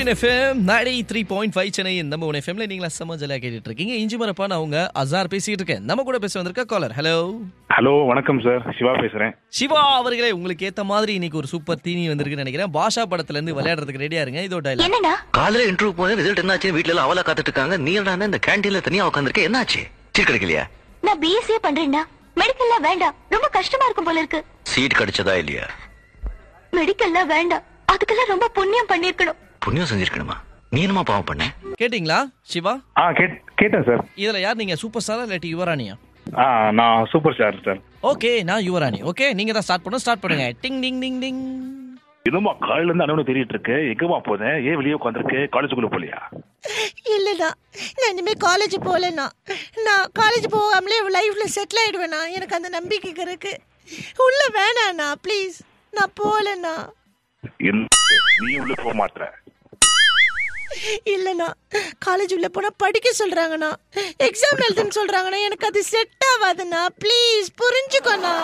சூரியன் FM ninety three point five Chennai நம்ம உன் எஃப்எம்ல நீங்களா செம்ம ஜலியா கேட்டுட்டு இருக்கீங்க இஞ்சி மரப்பா நான் உங்க அசார் பேசிட்டு இருக்கேன் நம்ம கூட பேச வந்திருக்க காலர் ஹலோ ஹலோ வணக்கம் சார் சிவா பேசுறேன் சிவா அவர்களே உங்களுக்கு ஏத்த மாதிரி இன்னைக்கு ஒரு சூப்பர் தீனி வந்திருக்குன்னு நினைக்கிறேன் பாஷா படத்துல இருந்து விளையாடுறதுக்கு ரெடியா இருங்க இதோ டைலாக் என்னடா காலையில இன்டர்வியூ போய் ரிசல்ட் என்னாச்சு வீட்ல எல்லாம் அவலா காத்துட்டு இருக்காங்க நீ என்ன இந்த கேண்டீன்ல தனியா உட்காந்துருக்க என்னாச்சு சீட் கிடைக்கலையா நான் பிஎஸ்சி பண்றேன்டா மெடிக்கல்லாம் வேண்டாம் ரொம்ப கஷ்டமா இருக்கும் போல இருக்கு சீட் கிடைச்சதா இல்லையா மெடிக்கல்லாம் வேண்டாம் அதுக்கெல்லாம் ரொம்ப புண்ணியம் பண்ணிருக்கணும் புண்ணியம் செஞ்சிருக்கணுமா நீ என்னமா பாவம் பண்ண கேட்டிங்களா சிவா ஆ கேட் கேட்டேன் சார் இதுல யார் நீங்க சூப்பர் ஸ்டாரா இல்லாட்டி யுவராணியா ஆ நான் சூப்பர் ஸ்டார் சார் ஓகே நான் யுவராணி ஓகே நீங்க தான் ஸ்டார்ட் பண்ணுங்க ஸ்டார்ட் பண்ணுங்க டிங் டிங் டிங் டிங் என்னமா காலையில இருந்து அண்ணனும் தெரியிட்டு இருக்கு எங்கம்மா போதேன் ஏன் வெளியே உட்காந்துருக்கு காலேஜுக்குள்ள போலியா இல்லைண்ணா நான் இனிமேல் காலேஜ் போகலண்ணா நான் காலேஜ் போகாமலே லைஃப்ல செட்டில் ஆயிடுவேண்ணா எனக்கு அந்த நம்பிக்கை இருக்கு உள்ள வேணாண்ணா ப்ளீஸ் நான் போகலண்ணா என்ன நீ உள்ள போக மாட்ற இல்லைண்ணா காலேஜ் உள்ள போனா படிக்க சொல்றாங்கண்ணா எக்ஸாம் எழுதுன்னு சொல்றாங்கண்ணா எனக்கு அது செட் ஆகாதுண்ணா ப்ளீஸ் புரிஞ்சுக்கோண்ணா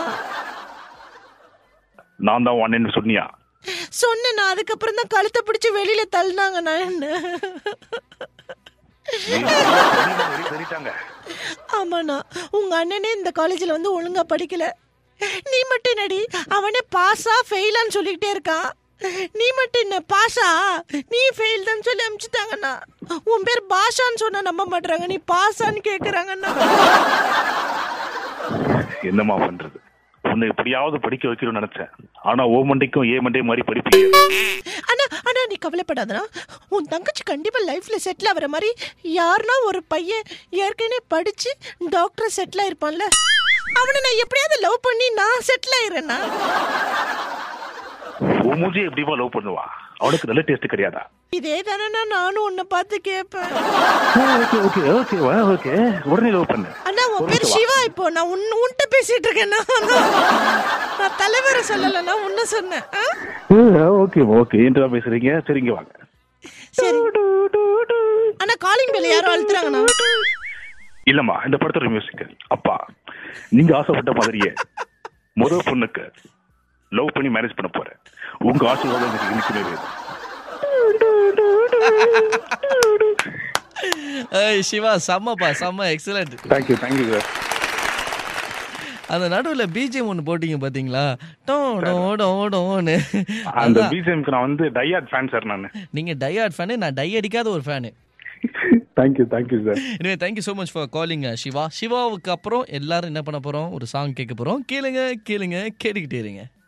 நான் தான் ஒன்னு சொன்னியா சொன்னேண்ணா அதுக்கப்புறம் தான் கழுத்தை பிடிச்சி வெளியில தள்ளினாங்கண்ணா என்ன தெரிவிட்டாங்க ஆமாண்ணா உங்க அண்ணனே இந்த காலேஜ்ல வந்து ஒழுங்கா படிக்கல நீ மட்டும் என்னடி அவனே பாஸா ஃபெயிலான்னு சொல்லிக்கிட்டே இருக்கான் நீ மட்டும் என்ன பாஸா நீ ஃபெயில் தான் சொல்லி அனுப்பிச்சிட்டாங்கண்ணா உன் பேர் பாஷான்னு சொன்னா நம்ப மாட்டாங்க நீ பாஸான்னு கேக்குறாங்கண்ணா என்னம்மா பண்றது உன்னை எப்படியாவது படிக்க வைக்கணும்னு நினைச்சேன் ஆனா ஓ மண்டைக்கும் ஏ மண்டை மாதிரி படிப்பீங்க அண்ணா அண்ணா நீ கவலைப்படாதண்ணா உன் தங்கச்சி கண்டிப்பா லைஃப்ல செட்டில் ஆகிற மாதிரி யாருன்னா ஒரு பையன் ஏற்கனவே படிச்சு டாக்டர் செட்டில் ஆயிருப்பான்ல அவனை நான் எப்படியாவது லவ் பண்ணி நான் செட்டில் ஆயிடுறேண்ணா உன் மூஞ்சி எப்படிமா லவ் பண்ணுவா அவனுக்கு நல்ல டேஸ்ட் கிடையாதா இதே தானே நானும் உன்னை பார்த்து கேட்பேன் ஓகே ஓகே ஓகே ஓகே உடனே லவ் பண்ணு அண்ணா உன் பேர் சிவா இப்போ நான் உன் உன்கிட்ட பேசிட்டு இருக்கேன்னா நான் தலைவரை சொல்லல நான் உன்ன சொன்னேன் ஆ? ஓகே ஓகே என்று தான் பேசுறீங்க சரிங்க வாங்க சரி அண்ணா காலிங் பெல் யாரோ அழுத்துறாங்கண்ணா இல்லம்மா இந்த படத்தோட மியூசிக் அப்பா நீங்க ஆசைப்பட்ட மாதிரியே முதல் பொண்ணுக்கு லவ் பண்ணி மேரேஜ் பண்ண போறேன் உங்க ஆசீர்வாதம் எனக்கு இன்னைக்குமே வேணும் ஏய் சிவா செம்மப்பா செம்ம எக்ஸலண்ட் தேங்க்யூ தேங்க்யூ சார் அந்த நடுவுல பிஜிஎம் ஒன்று போட்டீங்க பாத்தீங்களா டோ டோ டோ டோன்னு அந்த அதான். பிஜிஎம்க்கு நான் வந்து டையாட் ஃபேன் சார் நான் நீங்க டையாட் ஃபேனு நான் டை அடிக்காத ஒரு ஃபேனு தேங்க்யூ தேங்க்யூ சார் எனவே thank you so much for calling Siva சிவாவுக்கு அப்புறம் எல்லாரும் என்ன பண்ண போறோம் ஒரு சாங் கேட்க போறோம் கேளுங்க கேளுங்க கேட்டுக்கிட்டே இருங்க